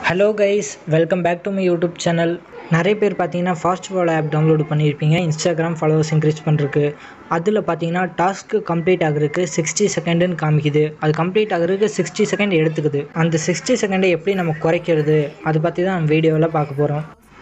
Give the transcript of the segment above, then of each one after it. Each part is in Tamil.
hello guys welcome back to my YouTube channel நிறைய பேர் பார்த்தீங்கன்னா ஃபாஸ்ட் ஃபாலோ ஆப் டவுன்லோட் பண்ணியிருப்பீங்க இன்ஸ்டாகிராம் ஃபாலோவர்ஸ் இன்க்ரீஸ் பண்ணுறதுக்கு அதில் பார்த்தீங்கன்னா டாஸ்க்கு கம்ப்ளீட் ஆகிறதுக்கு சிக்ஸ்டி செகண்டுன்னு காமிக்குது அது கம்ப்ளீட் ஆகிறதுக்கு சிக்ஸ்டி செகண்ட் எடுத்துக்குது அந்த சிக்ஸ்டி செகண்டை எப்படி நம்ம குறைக்கிறது அதை பற்றி தான் நம்ம வீடியோவில் பார்க்க போகிறோம்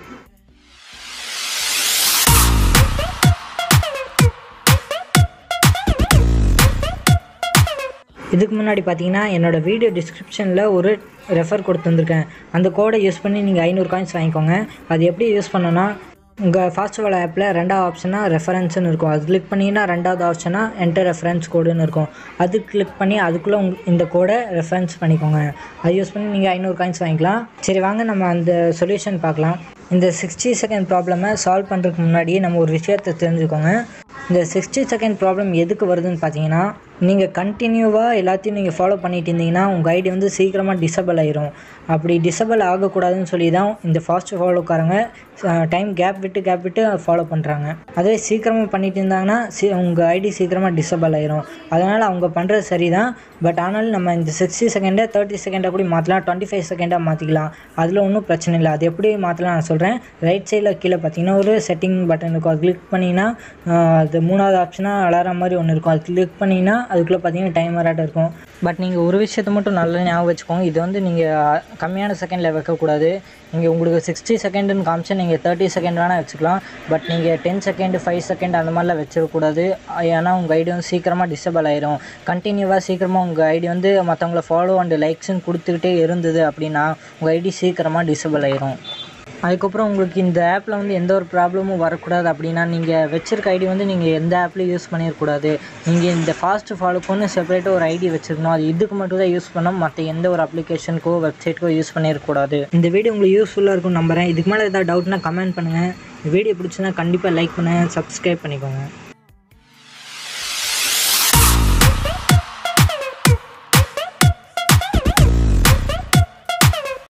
இதுக்கு முன்னாடி பார்த்தீங்கன்னா என்னோட வீடியோ டிஸ்கிரிப்ஷனில் ஒரு ரெஃபர் கொடுத்துருந்துருக்கேன் அந்த கோடை யூஸ் பண்ணி நீங்கள் ஐநூறு காயின்ஸ் வாங்கிக்கோங்க அது எப்படி யூஸ் பண்ணோன்னா உங்கள் ஃபாஸ்ட்வால் ஆப்பில் ரெண்டாவது ஆப்ஷனாக ரெஃபரன்ஸ்னு இருக்கும் அது கிளிக் பண்ணிங்கன்னா ரெண்டாவது ஆப்ஷனாக என்டர் ரெஃபரன்ஸ் கோடுன்னு இருக்கும் அது கிளிக் பண்ணி அதுக்குள்ளே உங் இந்த கோடை ரெஃபரன்ஸ் பண்ணிக்கோங்க அது யூஸ் பண்ணி நீங்கள் ஐநூறு காயின்ஸ் வாங்கிக்கலாம் சரி வாங்க நம்ம அந்த சொல்யூஷன் பார்க்கலாம் இந்த சிக்ஸ்டி செகண்ட் ப்ராப்ளமை சால்வ் பண்ணுறதுக்கு முன்னாடியே நம்ம ஒரு விஷயத்தை தெரிஞ்சுக்கோங்க இந்த சிக்ஸ்டி செகண்ட் ப்ராப்ளம் எதுக்கு வருதுன்னு பார்த்தீங்கன்னா நீங்கள் கண்டினியூவாக எல்லாத்தையும் நீங்கள் ஃபாலோ பண்ணிட்டு இருந்தீங்கன்னா உங்கள் ஐடி வந்து சீக்கிரமாக டிசபிள் ஆயிரும் அப்படி டிசபிள் ஆகக்கூடாதுன்னு சொல்லி தான் இந்த ஃபாஸ்ட் ஃபாலோக்காரங்க டைம் கேப் விட்டு கேப் விட்டு ஃபாலோ பண்ணுறாங்க அதுவே சீக்கிரமாக பண்ணிட்டு இருந்தாங்கன்னா சி உங்கள் ஐடி சீக்கிரமாக டிசபிள் ஆயிரும் அதனால் அவங்க பண்ணுறது சரி தான் பட் ஆனாலும் நம்ம இந்த சிக்ஸ்டி செகண்டை தேர்ட்டி செகண்டாக கூட மாற்றலாம் டுவெண்ட்டி ஃபைவ் செகண்டாக மாற்றிக்கலாம் அதில் ஒன்றும் பிரச்சனை இல்லை அது எப்படி மாற்றலாம் நான் சொல்கிறேன் ரைட் சைடில் கீழே பார்த்தீங்கன்னா ஒரு செட்டிங் பட்டன் இருக்கும் அது கிளிக் பண்ணிங்கன்னா அது மூணாவது ஆப்ஷனாக அலாரம் மாதிரி ஒன்று இருக்கும் அது கிளிக் பண்ணிங்கன்னா அதுக்குள்ளே பார்த்தீங்கன்னா டைமராட்டம் இருக்கும் பட் நீங்கள் ஒரு விஷயத்தை மட்டும் நல்லா ஞாபகம் வச்சுக்கோங்க இது வந்து நீங்கள் கம்மியான செகண்டில் வைக்கக்கூடாது நீங்கள் உங்களுக்கு சிக்ஸ்டி செகண்டுன்னு காமிச்சா நீங்கள் தேர்ட்டி செகண்ட் வேணால் வச்சுக்கலாம் பட் நீங்கள் டென் செகண்ட் ஃபைவ் செகண்ட் அந்த மாதிரிலாம் வச்சிடக்கூடாது ஏன்னா உங்கள் ஐடி வந்து சீக்கிரமாக டிசபிள் ஆயிரும் கண்டினியூவாக சீக்கிரமாக உங்கள் ஐடி வந்து மற்றவங்கள ஃபாலோ அண்ட் லைக்ஸ்ன்னு கொடுத்துக்கிட்டே இருந்தது அப்படின்னா உங்கள் ஐடி சீக்கிரமாக டிசபிள் ஆயிரும் அதுக்கப்புறம் உங்களுக்கு இந்த ஆப்பில் வந்து எந்த ஒரு ப்ராப்ளமும் வரக்கூடாது அப்படின்னா நீங்கள் வச்சிருக்க ஐடி வந்து நீங்கள் எந்த ஆப்லையும் யூஸ் பண்ணிடக்கூடாது நீங்கள் இந்த ஃபாஸ்ட் ஃபாலோக்குன்னு செப்பரேட்டாக ஒரு ஐடி வச்சுருக்கணும் அது இதுக்கு மட்டும் தான் யூஸ் பண்ணோம் மற்ற எந்த ஒரு அப்ளிகேஷனுக்கோ வெப்சைட்டுக்கோ யூஸ் பண்ணிடக்கூடாது இந்த வீடியோ உங்களுக்கு யூஸ்ஃபுல்லாக இருக்கும் நம்புகிறேன் இதுக்கு மேலே ஏதாவது டவுட்னா கமெண்ட் பண்ணுங்கள் வீடியோ பிடிச்சுன்னா கண்டிப்பாக லைக் பண்ணுங்கள் சப்ஸ்கிரைப் பண்ணிக்கோங்க